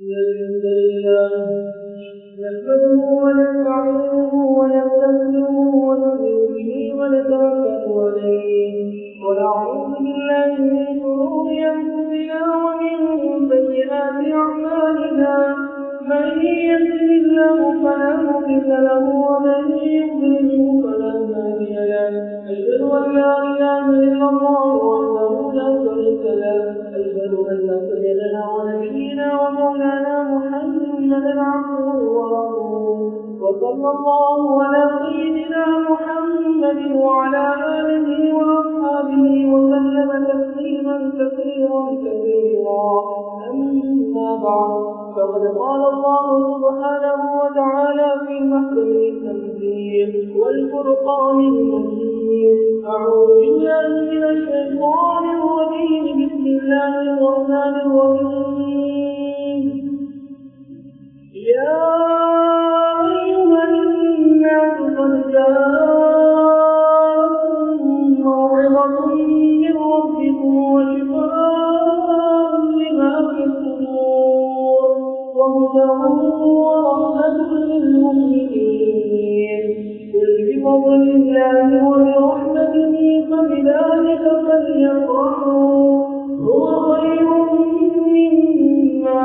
الحمد لله نحمده ونستعينه ونستغفره ونؤمن به ونتوكل عليه ونعوذ بالله من شرور انفسنا ومن سيئات اعمالنا من يهده الله فلا مضل له ومن يضلله فلا هادي له اشهد ان لا اله الا الله وحده لا شريك له اشهد ان سيدنا ونبينا ومولانا محمدا عبده ورسوله وصلى الله على سيدنا محمد وعلى اله واصحابه وسلم تسليما كثيرا كثيرا اما بعد فقد قال الله سبحانه وتعالى في محكم التنزيل والفرقان المجيد اعوذ بالله من الشيطان الرجيم بسم الله الرحمن الرحيم يا ايها الناس قد جاءكم موعظه من ربكم وشفاء لما في الصدور وهدى ورحمة للمؤمنين قل بفضل الله وبرحمته فبذلك فليفرحوا هو خير مما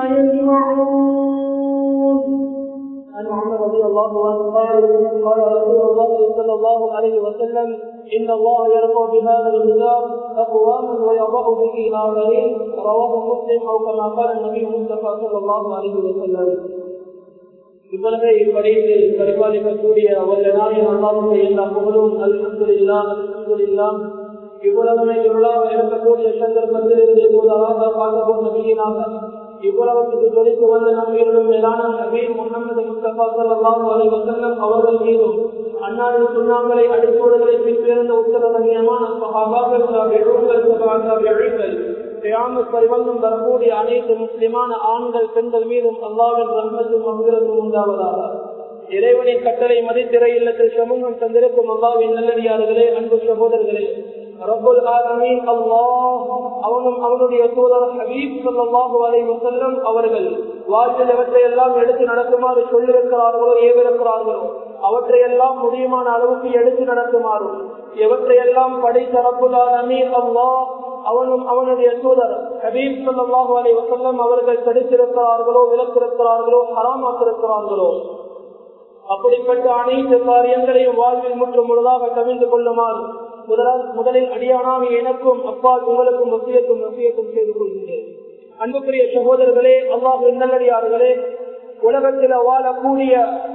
يجمعون عن عمر رضي الله عنه قال قال رسول الله صلى الله عليه وسلم ان الله يرضى بهذا الكتاب اقواما ويضع به اخرين رواه مسلم او كما قال النبي المصطفى صلى الله عليه وسلم இவ்வளவை படைத்து பரிபாலிக்கக்கூடிய வல்ல நாளின் அல்லாவுடைய எல்லா புகழும் அல்ஹம்துலில்லா அல்ஹம்துலில்லா இவ்வளவுமே இருளாக இருக்கக்கூடிய சந்தர்ப்பத்தில் இருந்து இப்போது அழகாக பார்க்கவும் நபியினாக இவ்வளவுக்கு தொழித்து வந்த நம் மீதும் மேலான நபீர் முகமது முஸ்தபா சல்லாஹூ அலி வசல்லம் அவர்கள் மீதும் அன்னாரின் சுண்ணாங்களை அடிப்போடுகளை பின்பேர்ந்த உத்தரவணியமான சகாபாக்கள் எழுங்கள் சகாபாக்கள் கியாமத் பரிவந்தம் வரக்கூடிய அனைத்து முஸ்லிமான ஆண்கள் பெண்கள் மீதும் அல்லாவின் ரஹ்மத்தும் மகிழத்தும் உண்டாவதாக இறைவனின் கட்டளை மதித்திரை இல்லத்தில் சமூகம் தந்திருக்கும் அல்லாவின் நல்லடியார்களே அன்பு சகோதரர்களே ரபுல் ஆலமீன் அல்லாஹ் அவனும் அவனுடைய தூதர் ஹபீப் ஸல்லல்லாஹு அலைஹி வஸல்லம் அவர்கள் வாழ்வில் எவற்றையெல்லாம் எடுத்து நடக்குமாறு சொல்லியிருக்கிறார்களோ ஏவிருக்கிறார்களோ அவற்றையெல்லாம் முடியுமான அளவுக்கு எடுத்து நடக்குமாறும் எவற்றையெல்லாம் படைத்த ரபுல் ஆலமீன் அல்லாஹ் அவனும் அவனுடைய தூதர் ஹபீப் ஸல்லல்லாஹு அலைஹி வஸல்லம் அவர்கள் தடுத்திருக்கிறார்களோ விலக்கிருக்கிறார்களோ ஹராமாக்கிருக்கிறார்களோ அப்படிப்பட்ட அனைத்து காரியங்களையும் வாழ்வில் முற்றும் முழுதாக கவிழ்ந்து கொள்ளுமாறு முதலால் முதலில் அடியானாக எனக்கும் அப்பால் உங்களுக்கும் வசியக்கும் வசியக்கும் செய்து கொள்கின்றேன் அன்புக்குரிய சகோதரர்களே அல்லாஹு நல்லடியார்களே உலகத்தில் வாழக்கூடிய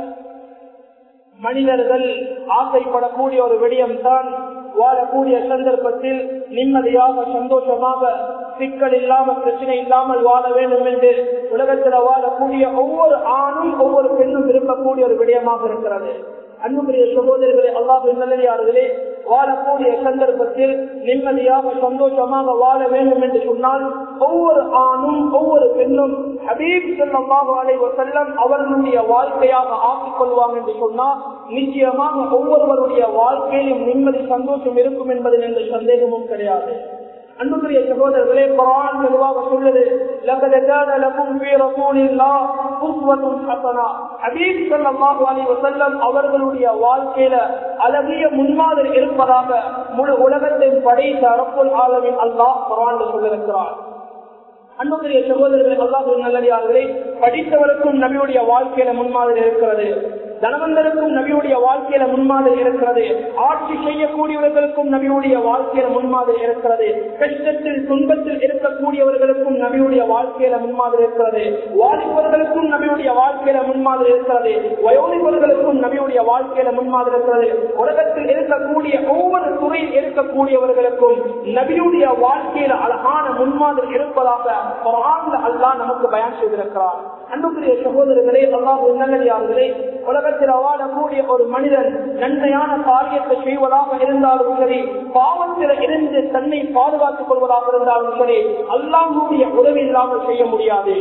மனிதர்கள் ஆசைப்படக்கூடிய ஒரு விடயம்தான் வாழக்கூடிய சந்தர்ப்பத்தில் நிம்மதியாக சந்தோஷமாக சிக்கல் இல்லாமல் பிரச்சனை இல்லாமல் வாழ வேண்டும் என்று உலகத்தில் வாழக்கூடிய ஒவ்வொரு ஆணும் ஒவ்வொரு பெண்ணும் விரும்பக்கூடிய ஒரு விடயமாக இருக்கிறது அன்புக்குரிய சகோதரர்களே அல்லாஹ் நல்லடியார்களே வாழக்கூடிய சந்தர்ப்பத்தில் நிம்மதியாக சந்தோஷமாக வாழ வேண்டும் என்று சொன்னால் ஒவ்வொரு ஆணும் ஒவ்வொரு பெண்ணும் ஹபீப் செல்லமாக அலைவ செல்லம் அவர்களுடைய வாழ்க்கையாக ஆக்கிக் கொள்வாங்க என்று சொன்னால் நிச்சயமாக ஒவ்வொருவருடைய வாழ்க்கையிலும் நிம்மதி சந்தோஷம் இருக்கும் என்பதில் எந்த சந்தேகமும் கிடையாது அன்புக்குரிய சகோதரர்களே குரான் தெளிவாக சொல்லுது لقد كان لكم في رسول الله اسوة حسنة ஹபீப் ஸல்லல்லாஹு அலைஹி வஸல்லம் அவர்களுடைய வாழ்க்கையில அழகிய முன்மாதிரி இருப்பதாக முழு உலகத்தை படைத்த ரப்புல் ஆலமீன் அல்லாஹ் குர்ஆனில் சொல்லியிருக்கிறார் அன்புக்குரிய சகோதரர்களே அல்லாஹ் நல்லடியார்களே படித்தவருக்கும் நபியுடைய வாழ்க்கையில முன்மாதிரி இருக்கிறது தனவந்தருக்கும் நபியுடைய வாழ்க்கையில முன்மாதிரி இருக்கிறது ஆட்சி செய்யக்கூடியவர்களுக்கும் நபியுடைய வாழ்க்கையில முன்மாதிரி இருக்கிறது கஷ்டத்தில் துன்பத்தில் இருக்கக்கூடியவர்களுக்கும் நபியுடைய வாழ்க்கையில முன்மாதிரி இருக்கிறது வாலிபர்களுக்கும் நபியுடைய வாழ்க்கையில முன்மாதிரி இருக்கிறது வயோதிபர்களுக்கும் நபியுடைய வாழ்க்கையில முன்மாதிரி இருக்கிறது உலகத்தில் இருக்கக்கூடிய ஒவ்வொரு துறையில் இருக்கக்கூடியவர்களுக்கும் நபியுடைய வாழ்க்கையில அழகான முன்மாதிரி இருப்பதாக அல்லாஹ் நமக்கு பயன் செய்திருக்கிறார் அன்புக்குரிய சகோதரர்களே அல்லாஹ் நல்லடியார்களே உலகத்தில் வாழக்கூடிய ஒரு மனிதன் நன்மையான காரியத்தை செய்வதாக இருந்தாலும் சரி பாவத்தில் இருந்து தன்னை பாதுகாத்துக் கொள்வதாக இருந்தாலும் சரி அல்லாஹுடைய உதவி இல்லாமல் செய்ய முடியாது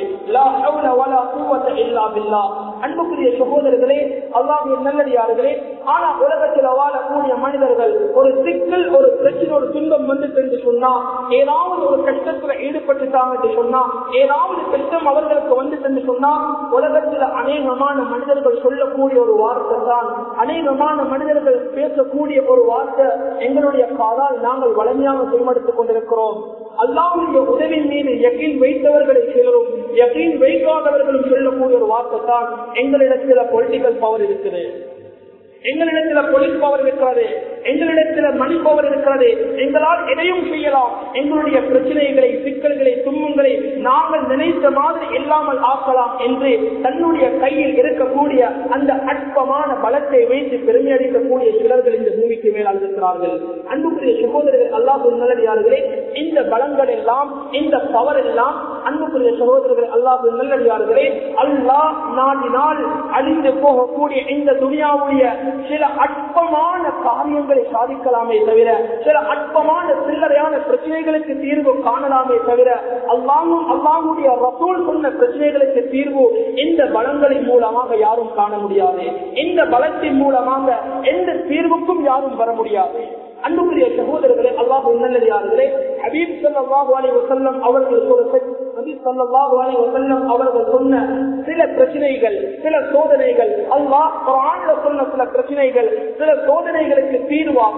அன்புக்குரிய சகோதரர்களே அல்லாஹுடைய நல்லடியார்களே ஆனா உலகத்தில் வாழக்கூடிய மனிதர்கள் ஒரு சிக்கல் ஒரு பிரச்சனை ஒரு துன்பம் வந்து என்று சொன்னா ஏதாவது ஒரு கஷ்டத்துல ஈடுபட்டுட்டாங்க என்று சொன்னா ஏதாவது கஷ்டம் அவர்களுக்கு வந்து என்று சொன்னா சொன்னா உலகத்தில் அநேகமான மனிதர்கள் சொல்லக்கூடிய ஒரு வார்த்தை தான் அநேகமான மனிதர்கள் பேசக்கூடிய ஒரு வார்த்தை எங்களுடைய காதால் நாங்கள் வளமையாக செயல்படுத்திக் கொண்டிருக்கிறோம் அல்லாவுடைய உதவி மீது யக்கீன் வைத்தவர்களை சிலரும் யக்கீன் வைக்காதவர்களும் சொல்லக்கூடிய ஒரு வார்த்தை தான் எங்களிடத்தில் பொலிட்டிக்கல் பவர் இருக்குது எங்களிடத்தில் பொலிஸ் பவர் இருக்கிறது எங்களிடத்தில் மணி பவர் இருக்கிறது எங்களால் எதையும் செய்யலாம் எங்களுடைய பிரச்சனைகளை சிக்கல்களை துன்பங்களை நாங்கள் நினைத்த மாதிரி இல்லாமல் ஆக்கலாம் என்று தன்னுடைய கையில் இருக்கக்கூடிய அந்த அற்பமான பலத்தை வைத்து பெருமை அடிக்கக்கூடிய சிலர்கள் இந்த பூமிக்கு மேலால் இருக்கிறார்கள் அன்புக்குரிய சகோதரர்கள் அல்லாஹ் நல்லடியார்களே இந்த பலங்கள் எல்லாம் இந்த பவர் எல்லாம் அன்புக்குரிய சகோதரர்கள் அல்லாஹ் நல்லடியார்களே அல்லாஹ் நாடினால் அழிந்து போகக்கூடிய இந்த துனியாவுடைய சில அற்பமான காரியங்களை சாதிக்கலாமே தவிர சில அற்பமான சில்லறையான பிரச்சனைகளுக்கு தீர்வு காணலாமே தவிர அல்லாமும் அல்லாமுடைய ரசூல் சொன்ன பிரச்சனைகளுக்கு தீர்வு இந்த பலங்களின் மூலமாக யாரும் காண முடியாது இந்த பலத்தின் மூலமாக எந்த தீர்வுக்கும் யாரும் வர முடியாது அன்புக்குரிய சகோதரர்களே அல்லாஹ் நல்லதார்களே ஹபீப் சல்லாஹு அலி வசல்லம் அவர்கள் ஹபீப் சல்லாஹு அலி வசல்லம் அவர்கள் சொன்ன சில பிரச்சனைகள் சில சோதனைகள் அல்லாஹ் குரான்ல சொன்ன சில பிரச்சனைகள் சில சோதனைகளுக்கு தீர்வாக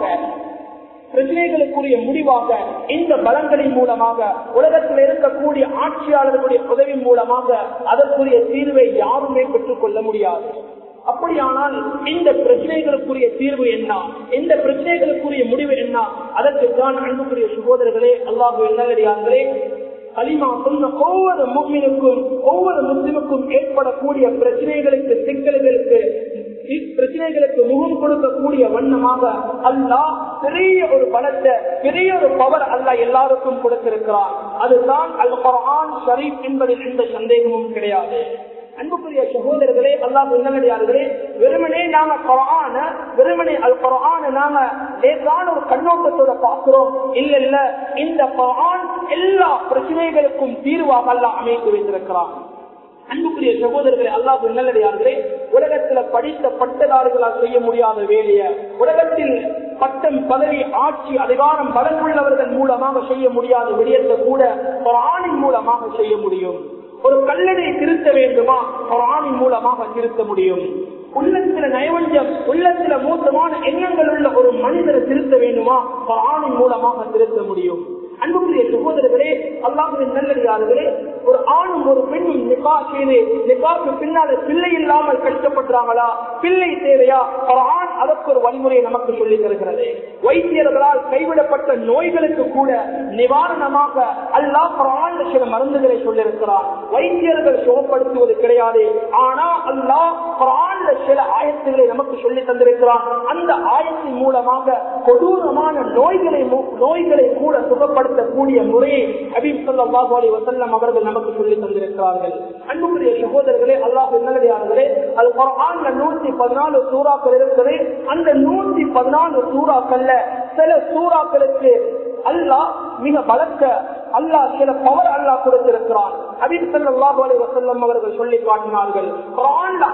பிரச்சனைகளுக்குரிய முடிவாக இந்த பலங்களின் மூலமாக உலகத்தில் இருக்கக்கூடிய ஆட்சியாளர்களுடைய உதவி மூலமாக அதற்குரிய தீர்வை யாருமே பெற்றுக் கொள்ள முடியாது அப்படியானால் இந்த பிரச்சனைகளுக்குரிய தீர்வு என்ன இந்த பிரச்சனைகளுக்குரிய முடிவு என்ன அதற்கு தான் அன்புக்குரிய சகோதரர்களே அல்லாஹு நல்லடியார்களே கலிமா சொன்ன ஒவ்வொரு முக்மினுக்கும் ஒவ்வொரு முஸ்லிமுக்கும் ஏற்படக்கூடிய பிரச்சனைகளுக்கு சிக்கல்களுக்கு பிரச்சனைகளுக்கு முகம் கொடுக்கக்கூடிய வண்ணமாக அல்லாஹ் பெரிய ஒரு பலத்தை பெரிய ஒரு பவர் அல்ல எல்லாருக்கும் கொடுத்திருக்கிறார் அதுதான் அல் குரான் ஷரீப் என்பதில் எந்த சந்தேகமும் கிடையாது அன்புக்குரிய சகோதரர்களே அல்லாஹ் நல்லடியார்களே வெறுமனே நாங்க குரான வெறுமனே அல் குரான நாங்க லேசான ஒரு கண்ணோட்டத்தோட பார்க்கிறோம் இல்ல இல்ல இந்த குரான் எல்லா பிரச்சனைகளுக்கும் தீர்வாக அல்லாஹ் அமைத்து வைத்திருக்கிறான் அன்புக்குரிய சகோதரர்களே அல்லாஹ் நல்லடியார்களே உலகத்துல படித்த பட்டதாரிகளால் செய்ய முடியாத வேலைய உலகத்தில் பட்டம் பதவி ஆட்சி அதிகாரம் பலன் உள்ளவர்கள் மூலமாக செய்ய முடியாத விடயத்தை கூட ஒரு ஆணின் மூலமாக செய்ய முடியும் ஒரு கல்லணை திருத்த வேண்டுமா ஒரு ஆணின் மூலமாக திருத்த முடியும் உள்ளத்துல நயவஞ்சம் உள்ளத்துல மோசமான எண்ணங்கள் உள்ள ஒரு மனிதரை திருத்த வேண்டுமா ஒரு ஆணின் மூலமாக திருத்த முடியும் அன்புக்குரிய சகோதரர்களே அல்லாஹுவின் நல்லடியார்களே ஒரு ஆணும் ஒரு பெண்ணும் நிகா செய்து நிகாக்கு பின்னால பிள்ளை இல்லாமல் கஷ்டப்படுறாங்களா பிள்ளை தேவையா ஒரு ஆண் அதற்கு ஒரு வழிமுறையை நமக்கு சொல்லி தருகிறது வைத்தியர்களால் கைவிடப்பட்ட நோய்களுக்கு கூட நிவாரணமாக அல்லாஹ் குரான் சில மருந்துகளை சொல்லியிருக்கிறார் வைத்தியர்கள் சுகப்படுத்துவது கிடையாது ஆனா அல்லாஹ் குரான் சில ஆயத்துகளை நமக்கு சொல்லி தந்திருக்கிறான் அந்த ஆயத்தின் மூலமாக கொடூரமான நோய்களை நோய்களை கூட சுகப்படுத்தக்கூடிய முறையை ஹபீப் சல்லாஹு அலி வசல்லம் அவர்கள் நமக்கு சொல்லி தந்திருக்கிறார்கள் அன்புக்குரிய சகோதரர்களே அல்லாஹ் நல்லடியார்களே அது குரான்ல நூத்தி பதினாலு சூறாக்கள் இருக்குது அந்த நூத்தி பதினாலு சூறாக்கள்ல சில சூறாக்களுக்கு அல்லாஹ் மிக பலத்த அல்லாஹ் சில பவர் அல்லாஹ் கொடுத்திருக்கிறான் ஹபீப் ஸல்லல்லாஹு அலைஹி வஸல்லம் அவர்கள் சொல்லி காட்டினார்கள் குர்ஆன்ல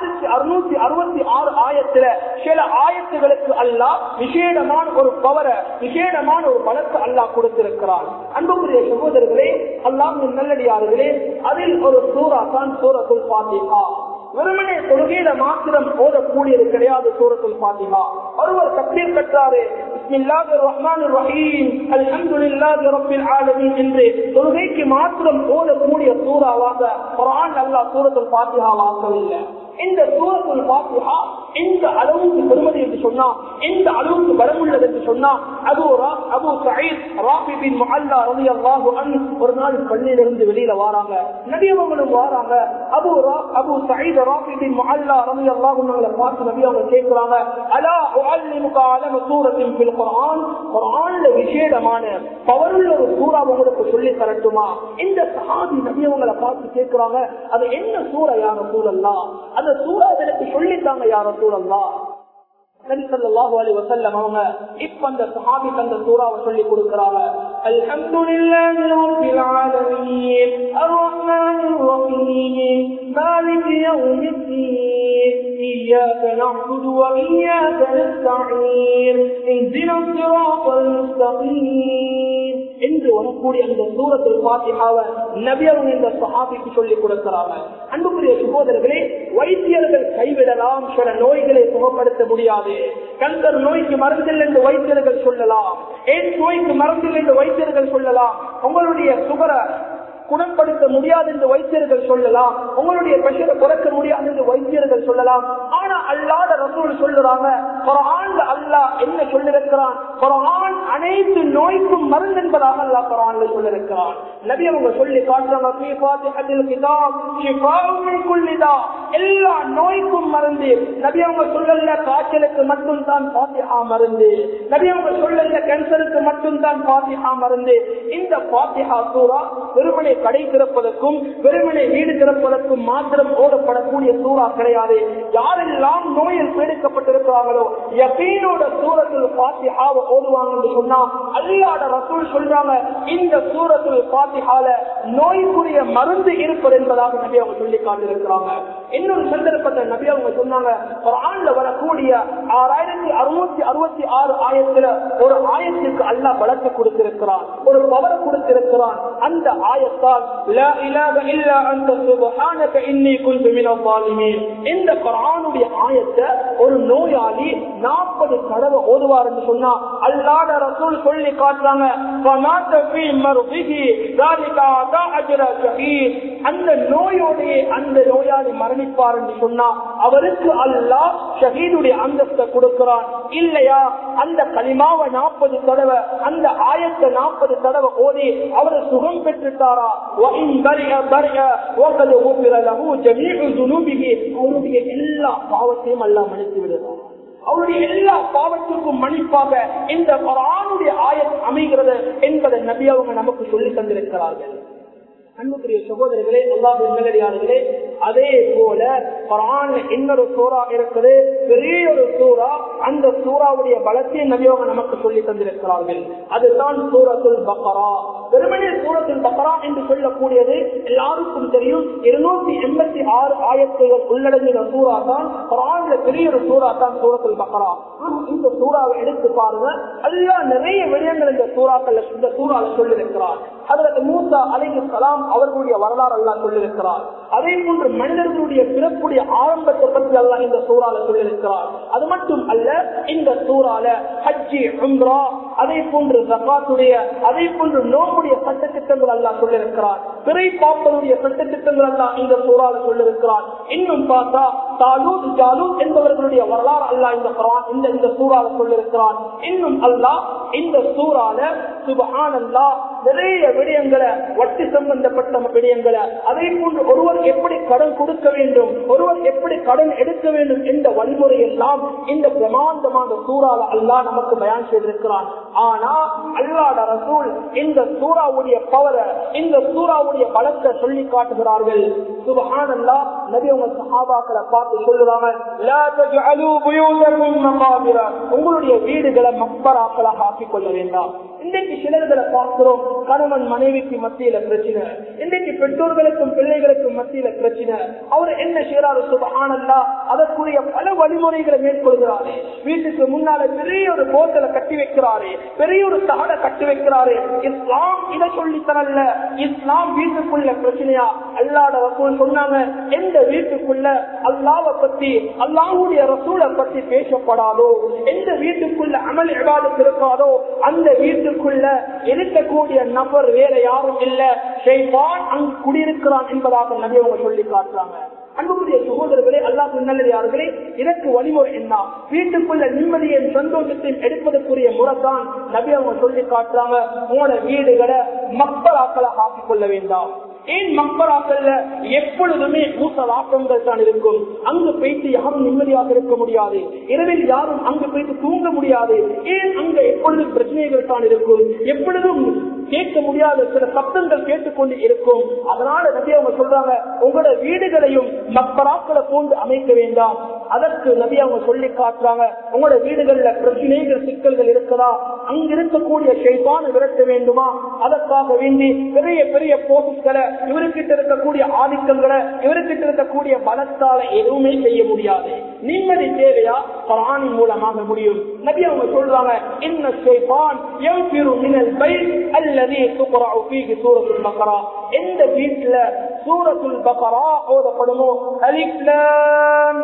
6666 ஆறு ஆயத்துல சில ஆயத்துகளுக்கு அல்லாஹ் விசேடமான ஒரு பவரை விசேடமான ஒரு பலத்தை அல்லாஹ் கொடுத்திருக்கிறான் அன்புக்குரிய சகோதரர்களே அல்லாஹ்வின் நல்லடியார்களே அதில் ஒரு சூரா தான் சூரத்துல் ஃபாத்திஹா வெறுமனே தொழுகையில மாத்திரம் ஓதக்கூடியது கிடையாது சூரத்துல் ஃபாத்திஹா ஒருவர் தக்பீர் கற்றாரு பிஸ்மில்லாஹிர் ரஹ்மானிர் ரஹீம் அல்ஹம்துலில்லாஹி ரப்பில் ஆலமீன் என்று தொழுகைக்கு மாத்திரம் ஓதக்கூடிய சூறாவாக குர்ஆன் அல்லாஹ் சூரத்துல் ஃபாத்திஹா ஆக்கவில்லை இந்த சூரத்துல் ஃபாத்திஹா எந்த அளவுக்கு பெருமதி என்று சொன்னா எந்த அளவுக்கு வரமுள்ளது என்று சொன்னா அபு ரா- Abu Saeed Rafi bin Mualla ரலியல்லாஹு அன்ஹு ஒரு நாள் பள்ளியிலிருந்து வெளியில வராங்க நபியவங்களும் வராங்க அபு ரா- Abu Saeed Rafi bin Mualla ரலியல்லாஹு அன்ஹுவை பார்த்து நபி அவங்க கேக்குறாங்க அலா உஅல்லிமுக அலம சூரத்தின் ஃபில் குர்ஆன் குர்ஆன்ல விசேடமான பவருள்ள ஒரு சூறா உங்களுக்கு சொல்லி தரட்டுமா இந்த சஹாபி நபி அவங்களை பார்த்து கேக்குறாங்க அது என்ன சூறா யார சூழல்லா அந்த சூறா எனக்கு சொல்லித்தாங்க யார சூழல்லா நபி ஸல்லல்லாஹு அலைஹி வஸல்லம் அவங்க இப்ப அந்த சஹாபிக்கு அந்த சூறாவை சொல்லி கொடுக்கறாங்க அல்ஹம்துலில்லாஹி ரப்பில் ஆலமீன் அர்ரஹ்மானிர் ரஹீம் மாலிகி யௌமிddin இய்யாக நஅ்புது வ இய்யாக நஸ்தஈன் இஹ்தினஸ் ஸிராத்தல் முஸ்தகீம் என்று வரக்கூடிய அந்த சூரத்துல் ஃபாத்திஹாவை நபி அவங்க இந்த சஹாபிக்கு சொல்லி கொடுக்கிறாங்க அன்புக்குரிய சகோதரர்களே வைத்தியர்கள் கைவிடலாம் சில நோய்களை சுகப்படுத்த முடியாது கந்தர் நோய்க்கு மருந்தில் என்று வைத்தியர்கள் சொல்லலாம் எய்ட்ஸ் நோய்க்கு மருந்தில் என்று வைத்தியர்கள் சொல்லலாம் உங்களுடைய சுகர குணப்படுத்த முடியாது என்று வைத்தியர்கள் சொல்லலாம் உங்களுடைய பிரஷரை குறைக்க முடியாது என்று வைத்தியர்கள் சொல்லலாம் ஆனா அல்லாத ரசூல் சொல்லுறாங்க குரான்ல அல்லாஹ் என்ன சொல்லிருக்கிறான் குரான் அனைத்து நோய்க்கும் மருந்து என்பதாக அல்லாஹ் குரான்ல சொல்லிருக்கிறான் நபி அவங்க சொல்லி காட்டுறாங்க "ஃபீ ஃபாத்திஹத்தில் கிதாப் ஷிஃபாஉன் மின் குல்லி தா." எல்லா நோய்க்கும் மருந்து நபி அவங்க சொல்லல காய்ச்சலுக்கு மட்டும் தான் பாத்திஹா மருந்து நபி அவங்க சொல்லல கேன்சருக்கு மட்டும் தான் பாத்திஹா மருந்து இந்த பாத்திஹா சூரா வெறுமனை கடை திறப்பதற்கும் வெறுமனை வீடு திறப்பதற்கும் மாத்திரம் ஓடப்படக்கூடிய சூறா கிடையாது யாரெல்லாம் நோயில் பீடிக்கப்பட்டிருக்கிறார்களோ யகீனோட சூரத்தில் பாத்திஹாவை ஓடுவாங்க என்று சொன்னா அல்லாட ரசூல் சொல்றாங்க இந்த சூரத்தில் பாத்திஹால நோய்க்குரிய மருந்து இருப்பது என்பதாக நபி அவங்க சொல்லி காட்டியிருக்கிறாங்க இன்னொரு சந்தர்ப்பத்தை நபி அவங்க சொன்னாங்க ஒரு ஆண்டுல வரக்கூடிய ஆறாயிரத்தி அறுநூத்தி அறுபத்தி ஆறு ஆயிரத்துல ஒரு ஆயத்துக்கு அல்லாஹ் பலத்தை கொடுத்திருக்கிறான் ஒரு பவரை கொடுத்திருக்கிறான் அந்த ஆயத்தால் லா இலாஹ இல்லா அன்த சுப்ஹானக இன்னி குன்து மினல் ஸாலிமீன் இந்த குர்ஆனுடைய ஆயத்தை ஒரு நோயாளி 40 தடவை ஓதுவார் என்று சொன்னா அல்லாஹ்வுடைய ரசூல் சொல்லி காட்டுறாங்க ஃபமாத ஃபீ மர்திஹி ذلك அதா அஜ்ர ஷஹீத் அந்த நோயோடைய அந்த நோயாளி மரணிப்பார் என்று சொன்னா அவருக்கு அல்லாஹ் ஷஹீதுடைய அந்தஸ்தை கொடுக்கிறான் இல்லையா அந்த களிமாவை நாற்பது தடவை அந்த ஆயத்தை நாற்பது தடவை ஓதி அவர் சுகம் பெற்றுட்டாரா وَإِنْ بَرِئَ بَرِئَ وَقَدْ غُفِرَ لَهُ جَمِيعُ ذُنُوبِهِ அவருடைய எல்லா பாவத்தையும் அல்லாஹ் மன்னித்து விடுகிறார் அவருடைய எல்லா பாவத்திற்கும் மன்னிப்பாக இந்த குர்ஆனுடைய ஆயத் அமைகிறது என்பதை நபி அவங்க நமக்கு சொல்லி தந்திருக்கிறார்கள் அன்புக்குரிய சகோதரர்களே அல்லாஹ் நல்லடியார்களே அதே போல குரான் இன்னொரு சூறா இருக்குது பெரிய ஒரு சூறா அந்த சூறாவுடைய பலத்தை நபியோக நமக்கு சொல்லி தந்திருக்கிறார்கள் அதுதான் சூரத்துல் பக்கரா வெறுமனே சூரத்துல் பக்கரா என்று சொல்லக்கூடியது எல்லாருக்கும் தெரியும் இருநூத்தி எண்பத்தி ஆறு ஆயிரத்துகள் உள்ளடங்கின சூறா தான் குரான்ல பெரிய ஒரு சூறா தான் சூரத்துல் பக்கரா இந்த சூறாவை எடுத்து பாருங்க எல்லாம் நிறைய விடயங்கள் இந்த சூறாக்கள் இந்த சூறால சொல்லியிருக்கிறார் அதற்கு மூசா அலைக்கு சலாம் அவர்களுடைய வரலாறு எல்லாம் சொல்லியிருக்கிறார் அதே போன்று மனிதர்களுடைய பிறப்புடைய ஆரம்பத்தை பற்றி எல்லாம் இந்த சூறால சொல்லியிருக்கிறார் அது மட்டும் அல்ல இந்த சூறால ஹஜ்ஜி உம்ரா அதே போன்று ஜகாத்துடைய அதே போன்று நோம்புடைய சட்ட திட்டங்கள் எல்லாம் சொல்லியிருக்கிறார் பிறை பாப்பனுடைய சட்ட திட்டங்கள் எல்லாம் இந்த சூறால சொல்லியிருக்கிறார் இன்னும் பார்த்தா தாலூத் ஜாலூத் என்பவர்களுடைய வரலாறு அல்லாஹ் இந்த குரான் இந்த இந்த சூறால சொல்லியிருக்கிறான் இன்னும் அல்லாஹ் இந்த சூறால சுபஹான் அல்லாஹ் நிறைய விடயங்களை வட்டி சம்பந்தப்பட்ட விடயங்களை அதே போன்று ஒருவர் எப்படி கடன் கொடுக்க வேண்டும் ஒருவர் எப்படி கடன் எடுக்க வேண்டும் என்ற வழிமுறை எல்லாம் இந்த பிரமாண்டமான சூறால அல்லாஹ் நமக்கு பயன் செய்திருக்கிறான் ஆனா அல்லாட ரசூல் இந்த சூறாவுடைய பவரை இந்த சூறாவுடைய பலத்தை சொல்லி காட்டுகிறார்கள் சுபஹான் அல்லாஹ் நபி உங்க சஹாபாக்களை பார்த்து சொல்லுறாங்க "லா தஜ்அலூ புயூதக்கும் மகாபிர." உங்களுடைய வீடுகளை மக்பராக்களாக ஆக்கிக் கொள்ள வேண்டாம் இன்றைக்கு சிலர்களை பார்க்கிறோம் கணவன் மனைவிக்கு மத்தியில பிரச்சனை இன்றைக்கு பெற்றோர்களுக்கும் பிள்ளைகளுக்கும் மத்தியில பிரச்சனை அவர் என்ன செய்யறாரு சுபஹானல்லா அதற்குரிய பல வழிமுறைகளை மேற்கொள்கிறாரு வீட்டுக்கு முன்னால பெரிய ஒரு போத்தலை கட்டி வைக்கிறாரு பெரிய ஒரு தகட கட்டி வைக்கிறாரு இஸ்லாம் இதை சொல்லி தரல இஸ்லாம் வீட்டுக்குள்ள பிரச்சனையா அல்லாட ரசூல் சொன்னாங்க எந்த வீட்டுக்குள்ள அல்லாவை பத்தி அல்லாஹுடைய ரசூலை பத்தி பேசப்படாதோ எந்த வீட்டுக்குள்ள அமல் எவாதம் இருக்காதோ அந்த வீட்டுக்குள்ள இருக்கக்கூடிய நபர் வேற யாரும் இல்ல ஷைபான் அங்கு குடியிருக்கிறான் என்பதாக நபி அவங்க சொல்லி காட்டுறாங்க அன்புக்குரிய சகோதரர்களே அல்லாஹ் நல்லதார்களே இதற்கு வழிமுறை என்ன வீட்டுக்குள்ள நிம்மதியும் சந்தோஷத்தையும் எடுப்பதற்குரிய முறைதான் நபி அவங்க சொல்லி காட்டுறாங்க உங்களோட வீடுகளை மக்களாக்களாக ஆக்கிக் கொள்ள வேண்டாம் ஏன் மக்களாக்கல்ல எப்பொழுதுமே ஊசலாக்கங்கள் தான் இருக்கும் அங்கு போயிட்டு யாரும் நிம்மதியாக இருக்க முடியாது இரவில் யாரும் அங்கு போயிட்டு தூங்க முடியாது ஏன் அங்க எப்பொழுதும் பிரச்சனைகள் தான் இருக்கும் எப்பொழுதும் கேட்க முடியாத சில சப்தங்கள் கேட்டுக்கொண்டு இருக்கும் அதனால நபி அவங்க சொல்றாங்க உங்களோட வீடுகளையும் மக்களாக்களை போன்று அமைக்க வேண்டாம் அதற்கு நபி அவங்க சொல்லி காட்டுறாங்க உங்களோட வீடுகள்ல பிரச்சனைகள் சிக்கல்கள் இருக்குதா அங்க இருக்கக்கூடிய ஷெய்பான விரட்ட வேண்டுமா அதற்காக வேண்டி பெரிய பெரிய போஸ்ட்களை இவருக்கிட்ட இருக்கக்கூடிய ஆதிக்கங்களை இவருக்கிட்ட இருக்கக்கூடிய பலத்தால எதுவுமே செய்ய முடியாது நிம்மதி தேவையா குரானின் மூலமாக முடியும் நபி அவங்க சொல்றாங்க இன்ன ஷைத்தான் யன்ஃபிரு மினல் பைத் அல்ல الذي تقرأ فيه سورة البقرة எந்த வீட்டுல சூரத்துல் பகரா ஓதப்படுமோ அலிப்லாம்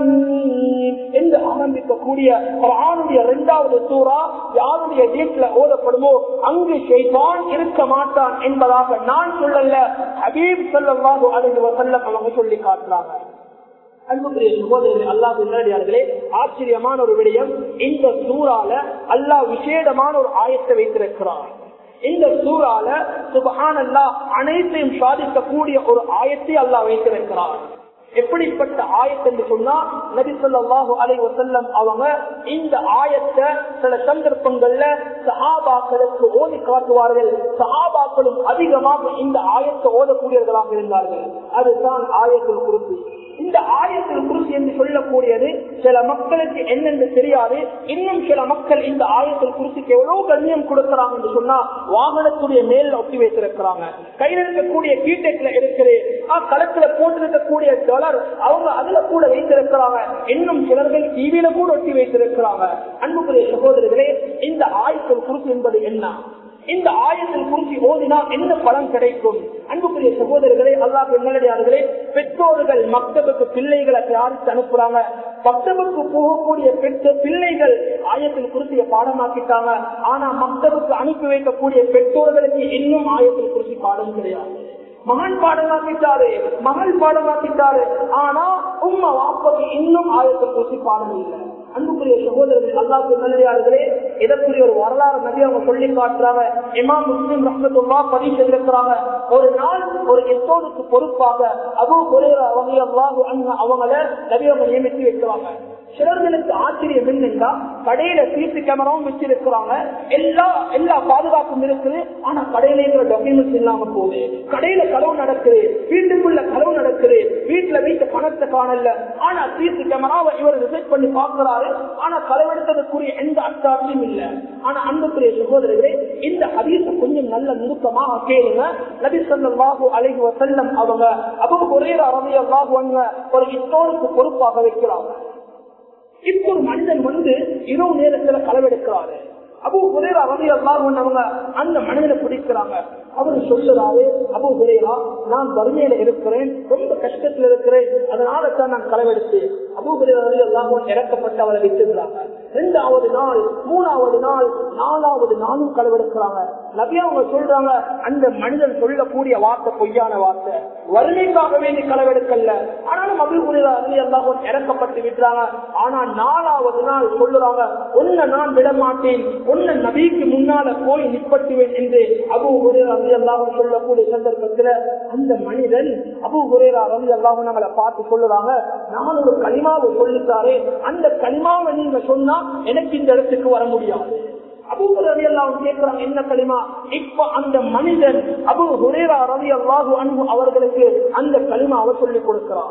என்று ஆரம்பிக்கக்கூடிய குரானுடைய இரண்டாவது சூறா யாருடைய வீட்டுல ஓதப்படுமோ அங்கு ஷைத்தான் இருக்க மாட்டான் என்பதாக நான் சொல்லல ஹபீப் சொல்லவாது அலைஹி வஸல்லம் அவங்க சொல்லி காட்டுறாங்க அன்புக்குரிய சகோதரர்களே அல்லாஹ் நேரடியார்களே ஆச்சரியமான ஒரு விடயம் இந்த சூறால அல்லாஹ் விசேடமான ஒரு ஆயத்தை வைத்திருக்கிறார் இந்த சூறால சுபஹான் அல்லாஹ் அனைத்தையும் சாதிக்கக்கூடிய ஒரு ஆயத்தை அல்லாஹ் வைத்திருக்கிறார் எப்படிப்பட்ட ஆயத்து என்று சொன்னா நபி சொல்லாஹு அலை வசல்லம் அவங்க இந்த ஆயத்தை சில சந்தர்ப்பங்கள்ல சஹாபாக்களுக்கு ஓதி காட்டுவார்கள் சஹாபாக்களும் அதிகமாக இந்த ஆயத்தை ஓதக்கூடியவர்களாக இருந்தார்கள் அதுதான் ஆயத்தில் குறிப்பு இந்த ஆயத்தில் குறிப்பு என்று சொல்லக்கூடியது சில மக்களுக்கு என்னென்று தெரியாது இன்னும் சில மக்கள் இந்த ஆயத்தில் குறிப்புக்கு எவ்வளவு கண்ணியம் கொடுக்கிறாங்க என்று சொன்னா வாகனத்துடைய மேல ஒட்டி வைத்திருக்கிறாங்க கையில் இருக்கக்கூடிய கீட்டெட்ல இருக்குது களத்துல போட்டிருக்கக்கூடிய டாலர் அவங்க அதுல கூட வைத்திருக்கிறாங்க இன்னும் சிலர்கள் டிவியில கூட ஒட்டி வைத்திருக்கிறாங்க அன்புக்குரிய சகோதரர்களே இந்த ஆயத்தில் குறிப்பு என்பது என்ன இந்த ஆயத்தில் குறிச்சி ஓதினா என்ன பலன் கிடைக்கும் அன்புக்குரிய சகோதரர்களே அல்லாஹ் நல்லடியார்களே பெற்றோர்கள் மக்தபுக்கு பிள்ளைகளை தயாரித்து அனுப்புறாங்க மக்தபுக்கு போகக்கூடிய பெற்ற பிள்ளைகள் ஆயத்தில் குறிச்சிய பாடமாக்கிட்டாங்க ஆனா மக்தபுக்கு அனுப்பி வைக்கக்கூடிய பெற்றோர்களுக்கு இன்னும் ஆயத்தில் குறிச்சி பாடம் கிடையாது மகன் பாடமாக்கிட்டாரு மகள் பாடமாக்கிட்டாரு ஆனா உம்மா வாப்பக்கு இன்னும் ஆயத்தில் குறிச்சி பாடம் இல்லை அன்புக்குரிய சகோதரர்கள் அல்லாஹ் நல்லடியார்களே இதற்குரிய ஒரு வரலாறு நபி அவங்க சொல்லி காட்டுறாங்க இமாம் முஸ்லிம் ரஹமத்துல்லா பதிவு செய்திருக்கிறாங்க ஒரு நாள் ஒரு எத்தோடுக்கு பொறுப்பாக அபு குரேரா அவங்க அல்லாஹு அவங்கள நபி அவங்க நியமித்து வைக்கிறாங்க சிலர்களுக்கு ஆச்சரியம் என்னன்னா கடையில சிசி கேமராவும் வச்சிருக்கிறாங்க எல்லா எல்லா பாதுகாப்பும் இருக்குது ஆனா கடையில இருக்கிற டாக்குமெண்ட்ஸ் இல்லாம போகுது கடையில களவு நடக்குது வீட்டுக்குள்ள களவு நடக்குது வீட்டுல வீட்டு பணத்தை காணல ஆனா சிசி கேமராவை இவர் ரிசர்ச் பண்ணி பாக்குறாரு ஆனா களவெடுத்ததுக்குரிய எந்த அச்சாட்சியும் இல்ல ஆனா அன்புக்குரிய சகோதரர்களே இந்த ஹதீஸ கொஞ்சம் நல்ல நுணுக்கமாக கேளுங்க நபி சொல்லாஹு அலைஹி வசல்லம் அவங்க அபு குரேரா ரவி அல்லாஹு ஒரு இத்தோருக்கு பொறுப்பாக வைக்கிறாங்க இப்ப ஒரு மனிதன் வந்து இரவு நேரத்துல களவெடுக்கிறாரு அபு குரேரா ரவி அல்லாஹ் அவங்க அந்த மனிதனை பிடிக்கிறாங்க அவரு சொல்லுறாரு அபு குரேரா நான் வறுமையில இருக்கிறேன் ரொம்ப கஷ்டத்துல இருக்கிறேன் அதனால தான் நான் களவெடுத்து அபு குரேரா ரவி அல்லாஹ் இறக்கப்பட்டு அவரை விட்டுக்கிறாங்க ரெண்டாவது நாள் மூணாவது நாள் நாலாவது நாளும் களவெடுக்கிறாங்க நபி அவங்க சொல்றாங்க அந்த மனிதன் சொல்லக்கூடிய வார்த்தை பொய்யான வார்த்தை வறுமைக்காக வேண்டி களவெடுக்கல ஆனாலும் அபு குரேரா ரவி அல்லாஹ் இறக்கப்பட்டு விட்டுறாங்க ஆனா நாலாவது நாள் சொல்லுறாங்க உன்னை நான் விட மாட்டேன் உன்னை நபிக்கு முன்னால போய் நிப்பட்டுவேன் என்று அபு குரேரா ரவி அல்லாஹும் சொல்லக்கூடிய சந்தர்ப்பத்துல அந்த மனிதன் அபு குரேரா ரவி அல்லாஹும் நம்மளை பார்த்து சொல்லுறாங்க நான் ஒரு களிமாவை சொல்லிட்டாரே அந்த களிமாவை நீங்க சொன்னா எனக்கு இந்த இடத்துக்கு வர முடியாது அபு ரவி அல்லாஹ் கேட்கிறாங்க என்ன களிமா இப்ப அந்த மனிதன் அபு ஹுரேரா ரவி அல்லாஹு அன்பு அவர்களுக்கு அந்த களிமாவை சொல்லிக் கொடுக்கிறார்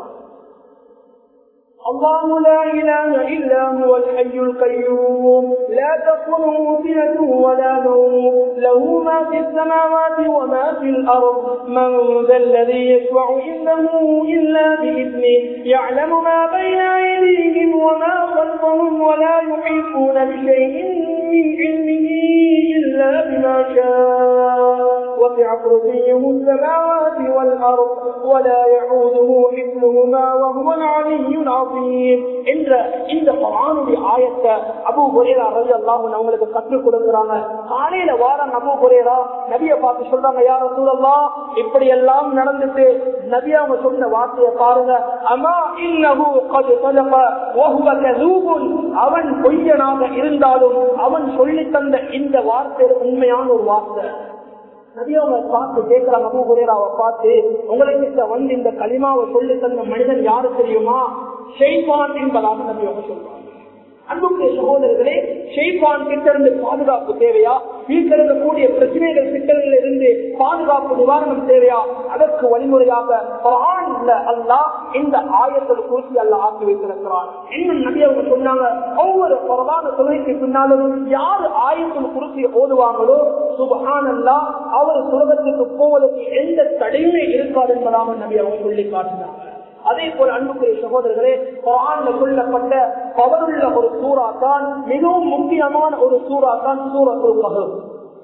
الله لا إله إلا هو الحي القيوم لا تأخذه سنة ولا نوم له ما في السماوات وما في الأرض من ذا الذي يشفع عنده إلا بإذنه يعلم ما بين أيديهم وما خلفهم ولا يحيطون بشيء من علمه إلا بما شاء وسع كرسيه السماوات والأرض ولا يعوده حفظهما وهو العلي العظيم என்ற இந்த குரானுடைய ஆயத்தை அபு குரேரா ரவி அல்லாஹும் அவங்களுக்கு கற்றுக் கொடுக்கிறாங்க காலையில வாரம் அபு குரேரா நபிய பார்த்து சொல்றாங்க யார சூழல்லா இப்படி எல்லாம் நடந்துட்டு நபி அவங்க சொன்ன வார்த்தையை பாருங்க அமா இன்னஹு கத் சதக வஹுவ கذூபுன் அவன் பொய்யனாக இருந்தாலும் அவன் சொல்லி தந்த இந்த வார்த்தை உண்மையான ஒரு வார்த்தை நபியாவை பார்த்து கேட்கிறாங்க அபு குரேராவை பார்த்து உங்களுக்கு வந்து இந்த களிமாவை சொல்லி தந்த மனிதன் யாரு தெரியுமா ஷெய்பான் என்பதாக நபியாவை சொல்றாங்க அன்புக்குரிய சகோதரர்களே ஷெய்பான் கிட்ட இருந்து பாதுகாப்பு தேவையா வீட்டில் இருக்கக்கூடிய பிரச்சனைகள் சிக்கல்கள் இருந்து பாதுகாப்பு நிவாரணம் தேவையா அதற்கு வழிமுறையாக அல்லா இந்த ஆயத்தில் குறித்து அல்ல ஆக்கி வைத்திருக்கிறான் இன்னும் நபி அவங்க சொன்னாங்க ஒவ்வொரு பிரதான தொழிலுக்கு பின்னாலும் யாரு ஆயத்தில் குறிச்சி ஓதுவாங்களோ சுபஹான் அல்லா அவர் சுரகத்துக்கு போவதற்கு எந்த தடையுமே இருக்காது என்பதாக நபி அவங்க சொல்லி காட்டினாங்க அதே போல அன்புக்குரிய சகோதரர்களே குரான்ல சொல்லப்பட்ட பவருள்ள ஒரு சூறா தான் மிகவும் முக்கியமான ஒரு சூறா தான் சூரத்துல் கஹப்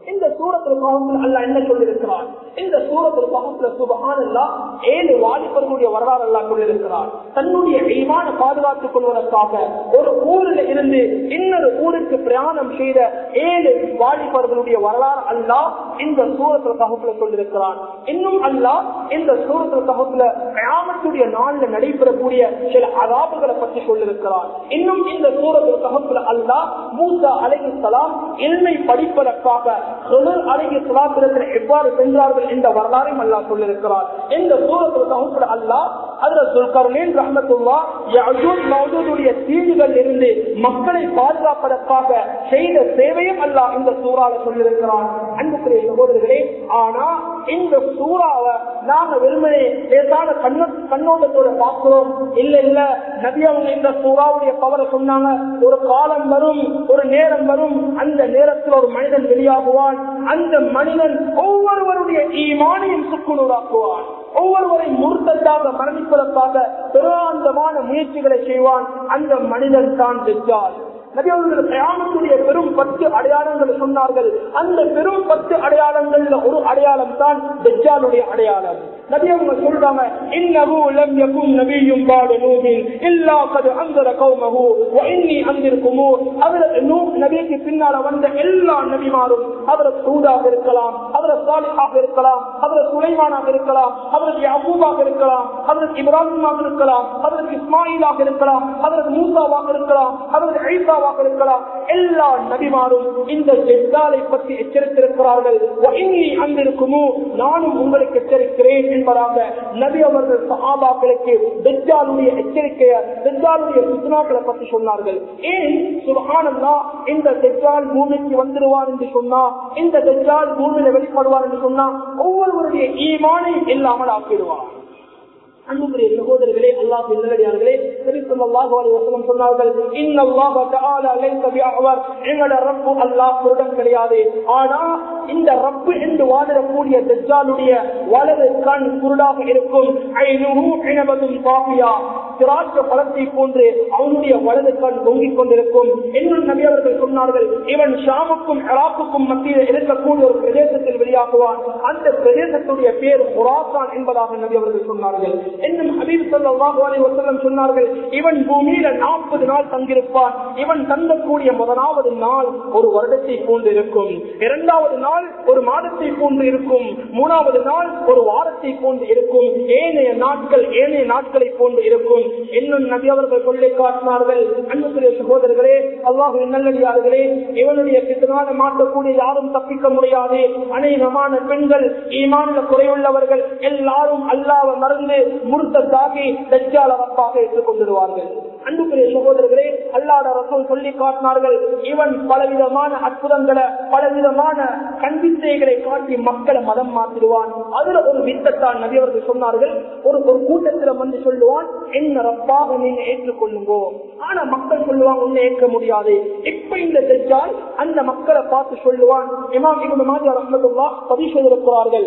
இந்த சூரத்தில் பாகத்தில் அல்ல என்ன சொல்லியிருக்கிறார் இந்த சூரத்தில் பாகத்துல சுபகானல்லா ஏழு வாலிபர்களுடைய வரலாறு எல்லாம் சொல்லியிருக்கிறார் தன்னுடைய ஈமான பாதுகாத்துக் கொள்வதற்காக ஒரு ஊரில் இருந்து இன்னொரு ஊருக்கு பிரயாணம் செய்த ஏழு வாலிபர்களுடைய வரலாறு அல்லா இந்த சூரத்தில் பகுப்புல சொல்லியிருக்கிறான் இன்னும் அல்லா இந்த சூரத்தில் பகுப்புல பிரயாணத்துடைய நாள்ல நடைபெறக்கூடிய சில அதாபுகளை பற்றி சொல்லியிருக்கிறான் இன்னும் இந்த சூரத்தில் பகுப்புல அல்லா மூசா அலைஹிஸ்ஸலாம் இல்மை படிப்பதற்காக ஹுதர் அலைஹிஸ்ஸலாத்திரத்தில் எவ்வாறு சென்றார்கள் என்ற வரலாறையும் அல்லாஹ் சொல்லியிருக்கிறார் இந்த சூரத்தில் பகுப்புல அல்லாஹ் அதுல துல்கர்னேன் ரஹமத்துல்லா யஜூஜ் மௌஜூதுடைய தீங்குகள் இருந்து மக்களை பாதுகாப்பதற்காக செய்த சேவையும் அல்லாஹ் இந்த சூறால சொல்லியிருக்கிறான் அன்புக்குரிய சகோதரர்களே ஆனா இந்த சூறாவை நாங்க வெறுமனே லேசான கண்ண கண்ணோட்டத்தோட பார்க்கிறோம் இல்ல இல்ல நபி அவங்க இந்த சூறாவுடைய பவரை சொன்னாங்க ஒரு காலம் வரும் ஒரு நேரம் வரும் அந்த நேரத்தில் ஒரு மனிதன் வெளியாகுவான் அந்த மனிதன் ஒவ்வொருவருடைய ஈமானையும் சுக்குநூறாக்குவான் ஒவ்வொருவரை முறுத்ததாக மரணிப்பதற்காக பெருமாந்தமான முயற்சிகளை செய்வான் அந்த மனிதன் தான் தெற்றால் நபியவர்கள் கயாமத்துடைய பெரும் பத்து அடையாளங்களை சொன்னார்கள் அந்த பெரும் பத்து அடையாளங்கள்ல ஒரு அடையாளம் தான் தெஜாலுடைய அடையாளம் நபியவங்க சொல்றாங்க இன்னஹு லம் யகுன் நபியும் பாட நூஹின் இல்லா கது அந்தர கௌமஹு வ இன்னி அந்திருக்குமோ அவர் நூஹ் நபிக்கு பின்னால வந்த எல்லா நபிமாரும் அவர் சூதாக இருக்கலாம் அவர் சாலிஹாக இருக்கலாம் அவர் சுலைமானாக இருக்கலாம் அவருக்கு அபூபாக இருக்கலாம் அவருக்கு இப்ராஹிமாக இருக்கலாம் அவருக்கு இஸ்மாயிலாக இருக்கலாம் அவருக்கு மூசாவாக இருக்கலாம் அவருக்கு ஐசாவாக இருக்கலாம் எல்லா நபிமாரும் இந்த ஜெட்டாலை பற்றி எச்சரித்திருக்கிறார்கள் இன்னி அங்கிருக்குமோ நானும் உங்களுக்கு எச்சரிக்கிறேன் என்பதாக நபி அவர்கள் சஹாபாக்களுக்கு பெஜாலுடைய எச்சரிக்கைய பெஜாலுடைய சுத்னாக்களை பற்றி சொன்னார்கள் ஏன் சுபஹானல்லா இந்த தெஜால் பூமிக்கு வந்துடுவார் என்று சொன்னா இந்த தெஜால் பூமியில வெளிப்படுவார் என்று சொன்னா ஒவ்வொருவருடைய ஈமானை இல்லாமல் ஆக்கிடுவார் அன்புக்குரிய சகோதரர்களே அல்லாஹ் நல்லடியார்களே நபிசல்லாஹு அலைஹி வஸல்லம் சொன்னார்கள் இன்னல்லாஹ தஆலா லைஸ பிஅவர் எங்கட ரப்பு அல்லாஹ் குருடன் கிடையாது ஆனா இந்த ரப்பு என்று வாதிடக்கூடிய தஜ்ஜாலுடைய வலது கண் குருடாக இருக்கும் ஐநூறு இனபதும் காபியா திராட்ச பழத்தை போன்று அவனுடைய வலது கண் தொங்கிக் கொண்டிருக்கும் இன்னும் நபி அவர்கள் சொன்னார்கள் இவன் ஷாமுக்கும் இராக்குக்கும் மத்தியில் இருக்கக்கூடிய ஒரு பிரதேசத்தில் வெளியாகுவான் அந்த பிரதேசத்துடைய பேர் குராசான் என்பதாக நபி அவர்கள் சொன்னார்கள் இன்னும் ஹபீப் ஸல்லல்லாஹு அலைஹி வஸல்லம் சொன்னார்கள் இவன் பூமியில 40 நாள் தங்கியிருப்பான் இவன் தங்கக்கூடிய முதலாவது நாள் ஒரு வருடத்தை போன்று இருக்கும் இரண்டாவது நாள் ஒரு மாதத்தை போன்று இருக்கும் மூணாவது நாள் ஒரு வாரத்தை போன்று இருக்கும் ஏனைய நாட்கள் ஏனைய நாட்களை போன்று இருக்கும் இன்னும் நபி அவர்கள் சொல்லி காட்டினார்கள் அன்புக்குரிய சகோதரர்களே அல்லாஹு நல்லடியார்களே இவனுடைய பித்தனால மாற்றக்கூடிய யாரும் தப்பிக்க முடியாது அநேகமான பெண்கள் ஈமானில குறைவுள்ளவர்கள் எல்லாரும் அல்லாவை மறந்து முருத்தாகி தஜ்ஜால ரப்பாக ஏற்றுக் கொண்டிருவார்கள் அன்புக்குரிய சகோதரர்களே அல்லாத ரசம் சொல்லி காட்டினார்கள் இவன் பலவிதமான அற்புதங்களை பலவிதமான கண்டித்தைகளை காட்டி மக்களை மதம் மாற்றிடுவான் அதுல ஒரு வித்தத்தான் நபி அவர்கள் சொன்னார்கள் ஒரு ஒரு கூட்டத்துல வந்து சொல்லுவான் என்ன ரப்பாக நீங்க ஏற்றுக்கொள்ளுங்கோ ஆனா மக்கள் சொல்லுவாங்க உன்னை ஏற்க முடியாது இப்ப இந்த தெஜால் அந்த மக்களை பார்த்து சொல்லுவான் இமாம் இவங்க மாதிரி ரஹமத்துல்லா பதிவு செய்திருக்கிறார்கள்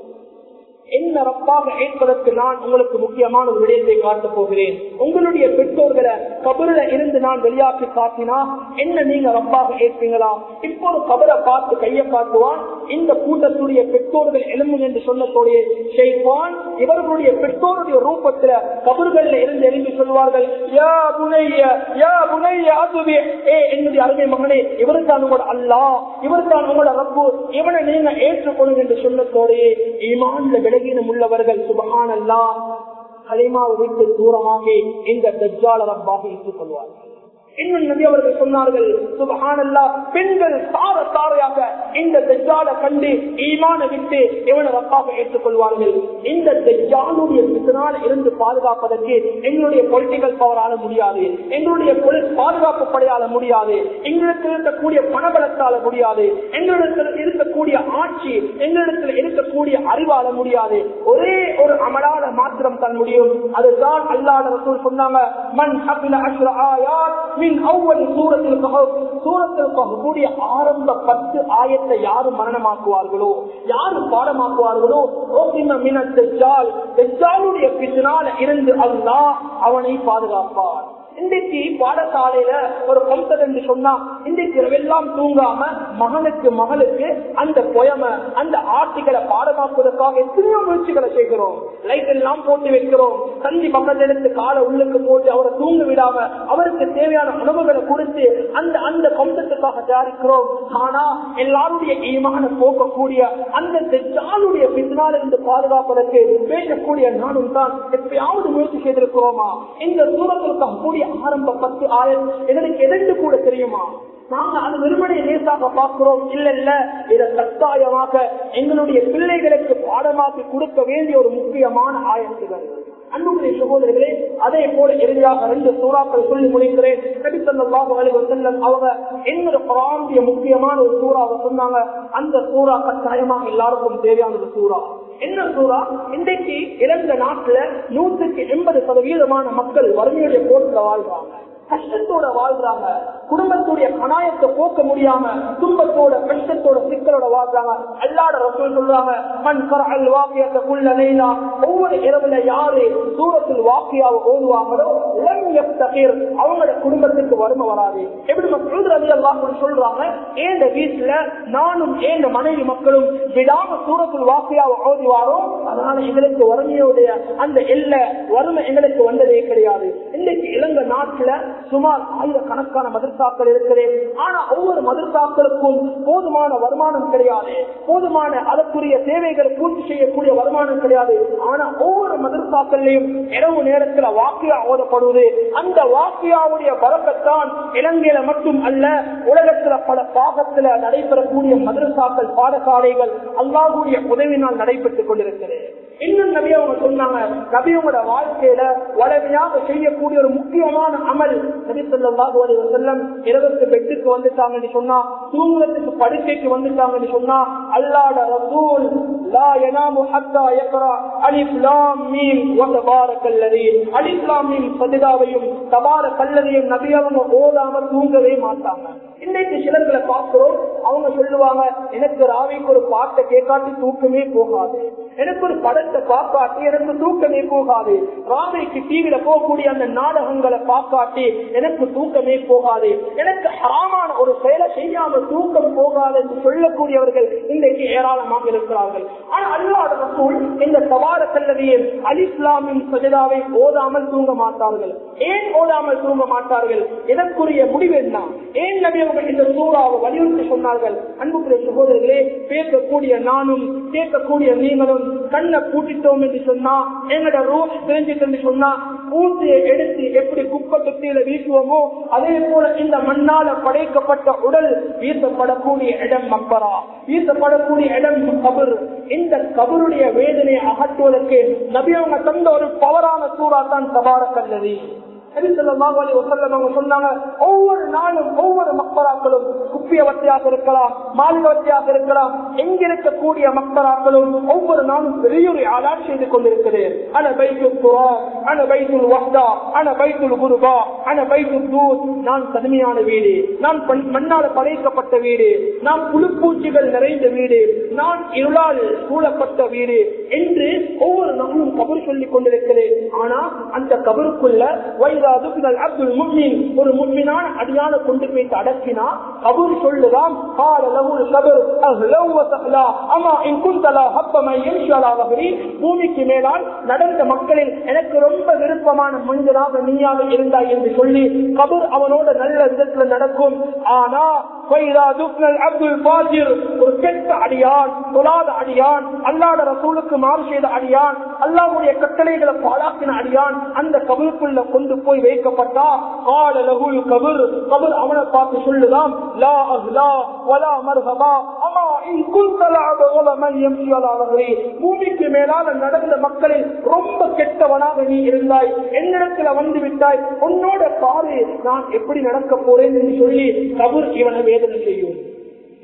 என்ன ரப்பாக ஏற்பதற்கு நான் உங்களுக்கு முக்கியமான ஒரு விடயத்தை காட்டப் போகிறேன் உங்களுடைய பெற்றோர்களை கபருல இருந்து நான் வெளியாக்கி காட்டினா என்ன நீங்க ரப்பாக ஏற்பீங்களா இப்போ ஒரு கபரை பார்த்து கையை காட்டுவான் இந்த கூட்டத்துடைய பெற்றோர்கள் எழும்புங்க என்று சொன்னதோடைய ஷெய்வான் இவர்களுடைய பெற்றோருடைய ரூபத்துல கபர்கள்ல இருந்து எழும்பி சொல்வார்கள் யா புனைய யா புனைய அதுவே ஏ என்னுடைய அருமை மகனே இவர் தான் உங்களோட அல்லா இவர் தான் உங்களோட ரப்பு இவனை நீங்க ஏற்றுக்கொள்ளுங்க என்று சொன்னதோடைய ஈமான்ல விலகினம் உள்ளவர்கள் சுபகானல்லா கலிமாவை விட்டு தூரமாக இந்த தஜ்ஜால ரப்பாக ஏற்றுக்கொள்வார்கள் இன்னும் நபி அவர்கள் சொன்னார்கள் சுபஹானல்லா பெண்கள் சார சாரையாக இந்த தெஜால கண்டு ஈமான விட்டு இவனை ரப்பாக ஏற்றுக்கொள்வார்கள் இந்த தெஜாலுடைய பித்தனால இருந்து பாதுகாப்பதற்கு எங்களுடைய பொலிட்டிக்கல் பவரால முடியாது எங்களுடைய போலீஸ் பாதுகாப்பு படையால முடியாது எங்களிடத்தில் இருக்கக்கூடிய பணபலத்தால முடியாது எங்களிடத்தில் இருக்கக்கூடிய ஆட்சி எங்களிடத்தில் இருக்கக்கூடிய அறிவால முடியாது ஒரே ஒரு அமலால மாத்திரம் தான் முடியும் அதுதான் அல்லாத ரசூல் சொன்னாங்க மண் ஹபில அஷ்ர ஆயாத் மின் அவ்வளவு சூரத்தில் சூரத்தில் கூடிய ஆரம்ப பத்து ஆயத்தை யாரு மரணமாக்குவார்களோ யாரு பாடமாக்குவார்களோ மினத்தால் பிசினால இருந்து அல்லா அவனை பாதுகாப்பார் இன்றைக்கு பாடசாலையில ஒரு கம்சர் என்று சொன்னா இன்றைக்கு இரவெல்லாம் தூங்காம மகனுக்கு மகளுக்கு அந்த பொயம அந்த ஆர்டிகளை பாடமாக்குவதற்காக எத்தனையோ முயற்சிகளை செய்கிறோம் லைட் எல்லாம் போட்டு வைக்கிறோம் தந்தி பக்கத்தில் எடுத்து காலை உள்ளுக்கு போட்டு அவரை தூங்க விடாம அவருக்கு தேவையான உணவுகளை கொடுத்து அந்த அந்த கம்சத்துக்காக தயாரிக்கிறோம் ஆனா எல்லாருடைய ஈமான போக்கக்கூடிய அந்த தெஜாலுடைய பின்னால் இருந்து பாதுகாப்பதற்கு பேசக்கூடிய நானும் தான் எப்பயாவது முயற்சி செய்திருக்கிறோமா இந்த தூரத்திற்கு கூடிய ஆரம்ப பத்து ஆயிரம் எங்களுக்கு எதற்கு கூட தெரியுமா நாங்க அது வெறுமனை லேசாக பார்க்கிறோம் இல்ல இல்ல இதை கட்டாயமாக எங்களுடைய பிள்ளைகளுக்கு பாடமாக்கி கொடுக்க வேண்டிய ஒரு முக்கியமான ஆயத்துகள் அன்புடைய சகோதரர்களே அதே போல இறுதியாக ரெண்டு சூறாக்கள் சொல்லி முடிக்கிறேன் செல்லம் அவங்க என்னோட குரானுடைய முக்கியமான ஒரு சூறாவை சொன்னாங்க அந்த சூறா கட்டாயமாக எல்லாருக்கும் தேவையான ஒரு சூறா என்ன சூறா இன்றைக்கு இறந்த நாட்டுல நூற்றுக்கு எண்பது சதவீதமான மக்கள் வறுமையுடைய கோட்டில் வாழ்றாங்க கஷ்டத்தோட வாழ்றாங்க குடும்பத்துடைய கணாயத்தை போக்க முடியாம துன்பத்தோட கஷ்டத்தோட சிக்கலோட வாழ்றாங்க அல்லாட ரசூல் சொல்றாங்க மண் கரல் வாக்கியத்தை குள்ள நெய்னா ஒவ்வொரு இரவுல யாரு தூரத்தில் வாக்கியாவை ஓதுவாங்களோ அவங்களோட குடும்பத்துக்கு வறுமை வராது எப்படி மக்கள் ரவி அல்லாஹ் சொல்றாங்க ஏந்த வீட்டுல நானும் ஏந்த மனைவி மக்களும் விடாம தூரத்தில் வாக்கியாவை ஓதுவாரோ அதனால எங்களுக்கு வறுமையுடைய அந்த எல்ல வறுமை எங்களுக்கு வந்ததே கிடையாது இன்னைக்கு இலங்கை நாட்டுல சுமார் ஆயிரக்கணக்கான மதர்சாக்கள் இருக்கிறேன் ஆனா ஒவ்வொரு மதர்சாக்களுக்கும் போதுமான வருமானம் கிடையாது போதுமான அதற்குரிய தேவைகளை பூர்த்தி செய்யக்கூடிய வருமானம் கிடையாது ஆனா ஒவ்வொரு மதர்சாக்கள்லையும் இரவு நேரத்துல வாக்கியா ஓதப்படுவது அந்த வாக்கியாவுடைய பறக்கத்தான் இலங்கையில மட்டும் அல்ல உலகத்துல பல பாகத்துல நடைபெறக்கூடிய மதரசாக்கள் பாடசாலைகள் அல்லாஹுடைய உதவினால் நடைபெற்றுக் கொண்டிருக்கிறது இன்னும் நபி அவங்க சொன்னாங்க நபியோட வாழ்க்கையில வளமையாக செய்யக்கூடிய ஒரு முக்கியமான அமல் நபி சொல்லாஹு அலி வசல்லம் இரவுக்கு பெட்டுக்கு வந்துட்டாங்கன்னு சொன்னா தூங்குறதுக்கு படுக்கைக்கு வந்துட்டாங்கன்னு சொன்னா அல்லாட ரசூல் லா யனாமு ஹத்தா யக்ரா அலிஃப் லாம் மீம் வ தபாரக்கல்லதி அலிஃப் லாம் மீம் சஜதாவையும் தபாரக்கல்லதியும் நபி அவங்க ஓதாம தூங்கவே மாட்டாங்க இன்னைக்கு சிலர்களை பார்க்கிறோம் அவங்க சொல்லுவாங்க எனக்கு ராவிக்கு ஒரு பாட்டை கேட்காட்டி தூக்கமே போகாது எனக்கு ஒரு படத்தை பார்க்காட்டி எனக்கு தூக்கமே போகாது ராமைக்கு டிவியில போகக்கூடிய அந்த நாடகங்களை பார்க்காட்டி எனக்கு தூக்கமே போகாது எனக்கு ஹராமான ஒரு செயலை செய்யாம தூக்கம் போகாது என்று சொல்லக்கூடியவர்கள் இன்றைக்கு ஏராளமாக இருக்கிறார்கள் ஆனா அல்லாத ரசூல் இந்த சவார கல்லவியில் அலிஸ்லாமின் சஜிதாவை ஓதாமல் தூங்க மாட்டார்கள் ஏன் ஓதாமல் தூங்க மாட்டார்கள் இதற்குரிய முடிவு என்ன ஏன் நபி அவர்கள் இந்த சூறாவை வலியுறுத்தி சொன்னார்கள் அன்புக்குரிய சகோதரர்களே பேசக்கூடிய நானும் கேட்கக்கூடிய நீங்களும் கண்ணை பூட்டிட்டோம் என்று சொன்னா எங்களோட ரூட் தெரிஞ்சிட்டு சொன்னா பூச்சியை எடுத்து எப்படி குப்பை தொட்டியில வீசுவோமோ அதே போல இந்த மண்ணால படைக்கப்பட்ட உடல் வீசப்படக்கூடிய இடம் மக்கரா வீசப்படக்கூடிய இடம் கபர் இந்த கபருடைய வேதனையை அகற்றுவதற்கு நபி அவங்க தந்த ஒரு பவரான சூறா தான் தபார கல்லதி சொன்னாங்க ஒவ்வொரு நாளும் ஒவ்வொரு மக்களாக்களும் குப்பியவத்தையாக இருக்கலாம் மாலிகவத்தையாக இருக்கலாம் எங்க இருக்கக்கூடிய மக்களாக்களும் ஒவ்வொரு நாளும் பெரியொரு ஆளாட் செய்து கொண்டிருக்கிறேன் அன பைத்துல் குரான் அன பைத்துல் வஹ்தா அன பைத்துல் குருபா அன பைத்துல் தூத் நான் தனிமையான வீடு நான் மண்ணால படைக்கப்பட்ட வீடு நான் புழுப்பூச்சிகள் நிறைந்த வீடு நான் இருளால் சூழப்பட்ட வீடு என்று ஒவ்வொரு நாளும் கபர் சொல்லிக் கொண்டிருக்கிறேன் ஆனா அந்த கபருக்குள்ள அப்துல் முக்மின் ஒரு முக்மினான அடியான கொண்டு போய் அடக்கினா கபூர் சொல்லுதான் பூமிக்கு மேலால் நடந்த மக்களில் எனக்கு ரொம்ப விருப்பமான மனிதனாக நீயாக இருந்தாய் என்று சொல்லி கபூர் அவனோட நல்ல விதத்துல நடக்கும் ஆனா அப்துல் பாஜிர் ஒரு கெட்ட அடியான் தொழாத அடியான் அல்லாத ரசூலுக்கு மாறு செய்த அடியான் அல்லாவுடைய கட்டளைகளை பாழாக்கின அடியான் அந்த கபருக்குள்ள கொண்டு போய் வைக்கப்பட்டா கால லகுல் கபர் கபர் அவனை பார்த்து சொல்லுதான் லா அஹ்லா வலா மர்ஹபா அம்மா இன் குந்தலா பகவமன் எம்சி அலாவர்களே பூமிக்கு மேலால நடந்த மக்களில் ரொம்ப கெட்டவனாக நீ இருந்தாய் என்னிடத்துல வந்து விட்டாய் உன்னோட பாரு நான் எப்படி நடக்க போறேன் என்று சொல்லி கபர் இவனை வேதனை செய்யும்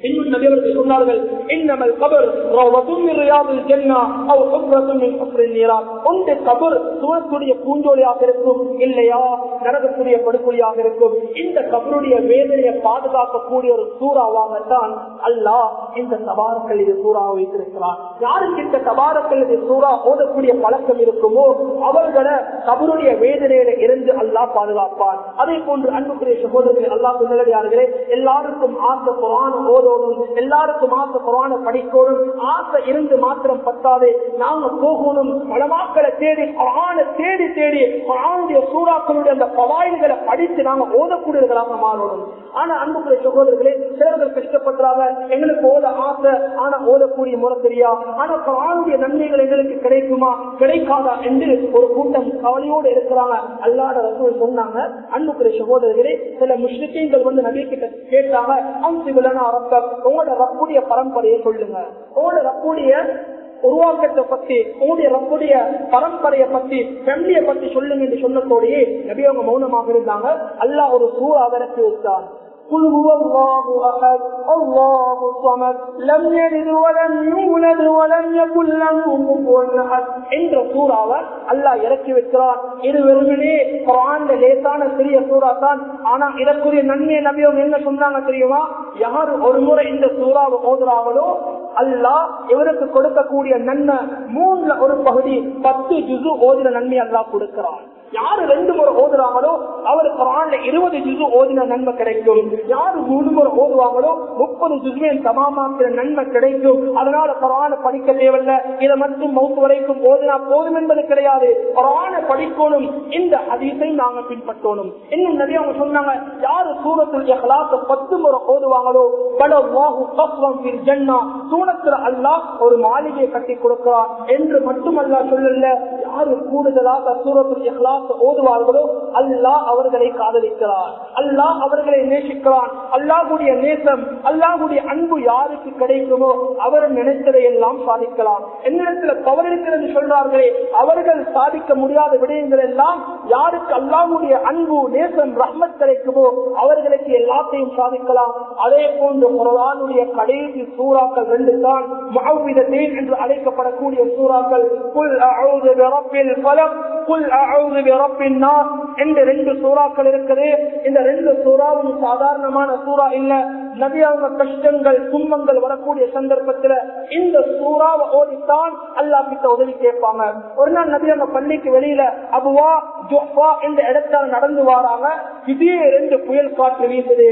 இன்னும் நபியவர்கள் சொன்னார்கள் இன்னமல் கபர் ரௌதத்தும் மின் ரியாதில் ஜன்னah அவ் ஹுஃப்ரத்தும் மின் ஹுஃப்ரின் நீரான் ஒன்று கபர் சுவனத்துடைய பூஞ்சோலியாக இருக்கும் இல்லையா நரகத்துடைய படுகொலியாக இருக்கும் இந்த கபருடைய வேதனையை பாதுகாக்கக்கூடிய ஒரு சூறாவாகத்தான் அல்லாஹ் இந்த தபாரக்கள் இது சூறா வைத்திருக்கிறார் யாருக்கு இந்த தபாரக்கள் இது சூறா ஓதக்கூடிய பழக்கம் இருக்குமோ அவர்களை கபருடைய வேதனையில இருந்து அல்லாஹ் பாதுகாப்பார் அதே போன்று அன்புக்குரிய சகோதரர்கள் அல்லாஹ் நல்லடியார்களே எல்லாருக்கும் ஆசை குரான் ஓதோடும் எல்லாருக்கும் ஆசை குரான படிக்கணும் ஆசை இருந்து மாத்திரம் பத்தாது நாங்க போகணும் பலமாக்களை தேடி குரான தேடி தேடி குரானுடைய சூறாக்களுடைய அந்த பவாயில்களை படித்து நாங்க ஓதக்கூடியவர்களாக மாறணும் ஆனா அன்புக்குரிய சகோதரர்களே சிலர்கள் கஷ்டப்படுறாங்க எங்களுக்கு ஓத ஆசை ஆனா ஓதக்கூடிய முறை தெரியா ஆனா குரானுடைய நன்மைகள் எங்களுக்கு கிடைக்குமா கிடைக்காதா என்று ஒரு கூட்டம் கவலையோடு இருக்கிறாங்க அல்லாத ரசூல் சொன்னாங்க அன்புக்குரிய சகோதரர்களே சில முஸ்லிம்கள் வந்து நபி கிட்ட கேட்டாங்க அம்சிவிலனா ரப்ப உங்களோட ரப்புடைய பரம்பரையை சொல்லுங்க உங்களோட ரப்புடைய உருவாக்கத்தை பத்தி உங்களுடைய ரப்புடைய பரம்பரையை பத்தி ஃபேமிலியை பத்தி சொல்லுங்க என்று சொன்னதோடையே நபி அவங்க மௌனமாக இருந்தாங்க அல்லாஹ் ஒரு சூறா விரட்டி வச்சார் قل هو الله احد الله الصمد لم يلد ولم يولد ولم يكن له كفوا احد என்ற சூறாவை அல்லாஹ் இறக்கி வைக்கிறான் இது வெறுமனே குரான்ல லேசான சிறிய சூறா தான் ஆனா இதற்குரிய நன்மை நபியம் என்ன சொன்னாங்க தெரியுமா யார் ஒரு முறை இந்த சூறாவை ஓதுறாங்களோ அல்லாஹ் இவருக்கு கொடுக்கக்கூடிய நன்மை மூணுல ஒரு பகுதி பத்து ஜுசு ஓதின நன்மை அல்லாஹ் கொடுக்கிறான் யாரு ரெண்டு முறை ஓதுறாங்களோ அவர் குரான்ல இருபது ஜுசு ஓதின நன்மை கிடைக்கும் யாரு மூணு முறை ஓதுவாங்களோ முப்பது ஜுசுவின் தமாமாக்கிற நன்மை கிடைக்கும் அதனால குரான படிக்க தேவையில்ல இதை மட்டும் மௌத்து வரைக்கும் ஓதினா போதும் என்பது கிடையாது குரான படிக்கணும் இந்த அதிசை நாங்க பின்பற்றணும் இன்னும் நிறைய அவங்க சொன்னாங்க யாரு சூரத்துல் இஹ்லாஸ் பத்து முறை ஓதுவாங்களோ பல வாஹு கஃபம் ஃபில் ஜன்னா சூனத்துல அல்லாஹ் ஒரு மாளிகையை கட்டி கொடுக்கிறார் என்று மட்டுமல்ல சொல்லல யாரு கூடுதலாக சூரத்துல் இஹ்லாஸ் ஓதுவார்களோ அல்லாஹ் அவர்களை காதலிக்கிறார் அல்லாஹ் அவர்களை நேசிக்கிறான் அல்லாஹுடைய நேசம் அல்லாஹுடைய அன்பு யாருக்கு கிடைக்குமோ அவர் நினைத்ததை எல்லாம் சாதிக்கலாம் என்னிடத்துல பவர் இருக்கிறது சொல்றார்களே அவர்கள் சாதிக்க முடியாத விடயங்கள் எல்லாம் யாருக்கு அல்லாஹுடைய அன்பு நேசம் ரஹ்மத் கிடைக்குமோ அவர்களுக்கு எல்லாத்தையும் சாதிக்கலாம் அதே போன்று குரானுடைய கடைசி சூறாக்கள் ரெண்டு தான் மஹவிதத்தேன் என்று அழைக்கப்படக்கூடிய சூறாக்கள் குல் அஊது பிரப்பில் ஃபலக் குல் அஊது பிரப்பின் நாஸ் என்ற ரெண்டு சூறாக்கள் இருக்குது இந்த ரெண்டு சூறாவும் சாதாரணமான சூறா இல்ல நபி அவங்க கஷ்டங்கள் துன்பங்கள் வரக்கூடிய சந்தர்ப்பத்துல இந்த சூறாவை ஓடித்தான் அல்லாஹ் கிட்ட உதவி கேட்பாங்க ஒரு நாள் நபி அவங்க பள்ளிக்கு வெளியில அபுவா ஜுஹ்வா என்ற இடத்தால நடந்து வராங்க திடீர் ரெண்டு புயல் காற்று வீசுது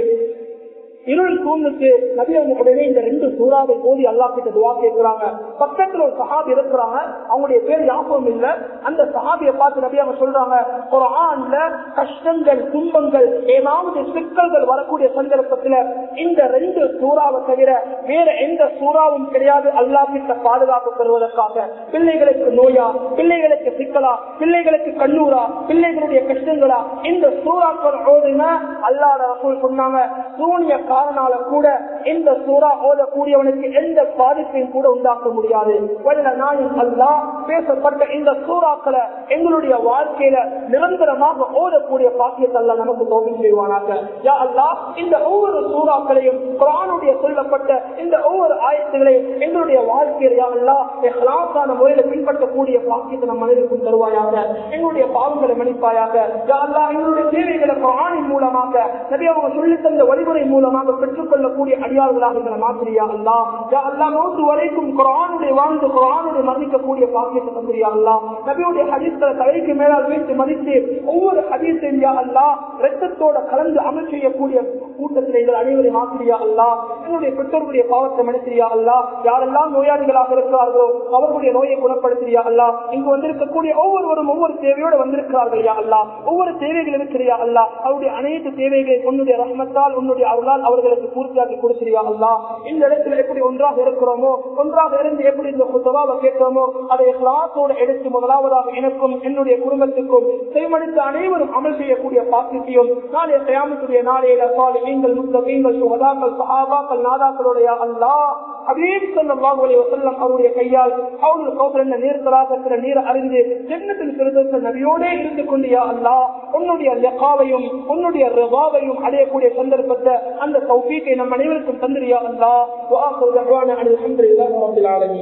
இருள் தூங்குக்கு நபி அவங்க உடனே இந்த ரெண்டு சூறாவை போதி அல்லா கிட்ட துவா கேட்கிறாங்க பக்கத்துல ஒரு சஹாபி இருக்கிறாங்க அவங்களுடைய பேர் ஞாபகம் இல்ல அந்த சஹாபியை பார்த்து நபி அவங்க சொல்றாங்க ஒரு ஆண்ல கஷ்டங்கள் துன்பங்கள் ஏதாவது சிக்கல்கள் வரக்கூடிய சந்தர்ப்பத்துல இந்த ரெண்டு சூறாவை தவிர வேற எந்த சூறாவும் கிடையாது அல்லா கிட்ட பாதுகாப்பு பெறுவதற்காக பிள்ளைகளுக்கு நோயா பிள்ளைகளுக்கு சிக்கலா பிள்ளைகளுக்கு கண்ணூரா பிள்ளைகளுடைய கஷ்டங்களா இந்த சூறாக்கள் ஓதுனா அல்லாத ரசூல் சொன்னாங்க சூனிய காரணால கூட இந்த சூறா ஓதக்கூடியவனுக்கு எந்த பாதிப்பையும் கூட உண்டாக்க முடியாது வல்ல நாயும் அல்லா பேசப்பட்ட இந்த சூறாக்களை எங்களுடைய வாழ்க்கையில நிரந்தரமாக ஓதக்கூடிய பாக்கியத்தை அல்ல நமக்கு தோல்வி செய்வானாக யா அல்லா இந்த ஒவ்வொரு சூறாக்களையும் குரானுடைய சொல்லப்பட்ட இந்த ஒவ்வொரு ஆயத்துகளையும் எங்களுடைய வாழ்க்கையில யா அல்லா எஹ்லாசான முறையில பின்பற்றக்கூடிய பாக்கியத்தை நம் மனிதருக்கும் தருவாயாக எங்களுடைய பாவங்களை மன்னிப்பாயாக யா அல்லா எங்களுடைய தேவைகளை குரானின் மூலமாக நிறைய அவங்க சொல்லி தந்த வழிமுறை மூலமாக பெற்றுக் கொள்ளக்கூடிய அடியாளர்களாக எங்களை மாத்திரியா அல்லா யா அல்லா நோட்டு வரைக்கும் குரானுடைய வாழ்ந்து குரானுடைய மதிக்கக்கூடிய பாக்கியத்தை தந்திரியா அல்லா நபியுடைய ஹதீஸ்களை தலைக்கு மேலால் வைத்து மதித்து ஒவ்வொரு ஹதீஸையும் யா அல்லா ரத்தத்தோட கலந்து அமல் செய்யக்கூடிய கூட்டத்தில் எங்கள் அனைவரையும் மாத்திரியா அல்லா எங்களுடைய பெற்றோர்களுடைய பாவத்தை மனுத்திரியா அல்லா யாரெல்லாம் நோயாளிகளாக இருக்கிறார்களோ அவர்களுடைய நோயை குணப்படுத்தியா அல்லா இங்கு வந்திருக்கக்கூடிய ஒவ்வொருவரும் ஒவ்வொரு தேவையோடு வந்திருக்கிறார்கள் யா அல்லா ஒவ்வொரு தேவைகள் இருக்கிறியா அல்லா அவருடைய அனைத்து தேவைகளை உன்னுடைய ரஹ்மத்தால் உன்னுடைய அருளால் அவர்களுக்கு பூர்த்தியாக்கி கொடுத்திரியா அல்லா இந்த இடத்துல எப்படி ஒன்றாக இருக்கிறோமோ ஒன்றாக இருந்து எப்படி இந்த சுத்தவாவை கேட்கிறோமோ அதை கிளாஸோடு எடுத்து முதலாவதாக எனக்கும் என்னுடைய குடும்பத்துக்கும் செய்மடித்த அனைவரும் அமல் செய்யக்கூடிய பாக்கியத்தையும் நாளைய கயாமத்துடைய நாளையில சாலை நீங்கள் முத்தகங்கள் சுகதாக்கள் சஹாபாக்கள் நாதாக்களுடைய அல்லா ஹபீப் ஸல்லல்லாஹு அலைஹி வஸல்லம் அவருடைய கையால் அவருடைய கௌசர் என்ற நீர் தலாகத்தில நீர் அறிந்து ஜன்னத்தில் பிறந்த நபியோடே இருந்து கொண்டு யா அல்லாஹ் உன்னுடைய லகாவையும் உன்னுடைய ரிவாவையும் அடையக்கூடிய சந்தர்ப்பத்தை அந்த தௌஃபீக்கை நம் அனைவருக்கும் தந்திரியா அல்லாஹ் வஆஹிரு தஅவானா அனில் ஹம்துலில்லாஹி ரப்பில் ஆலமீன்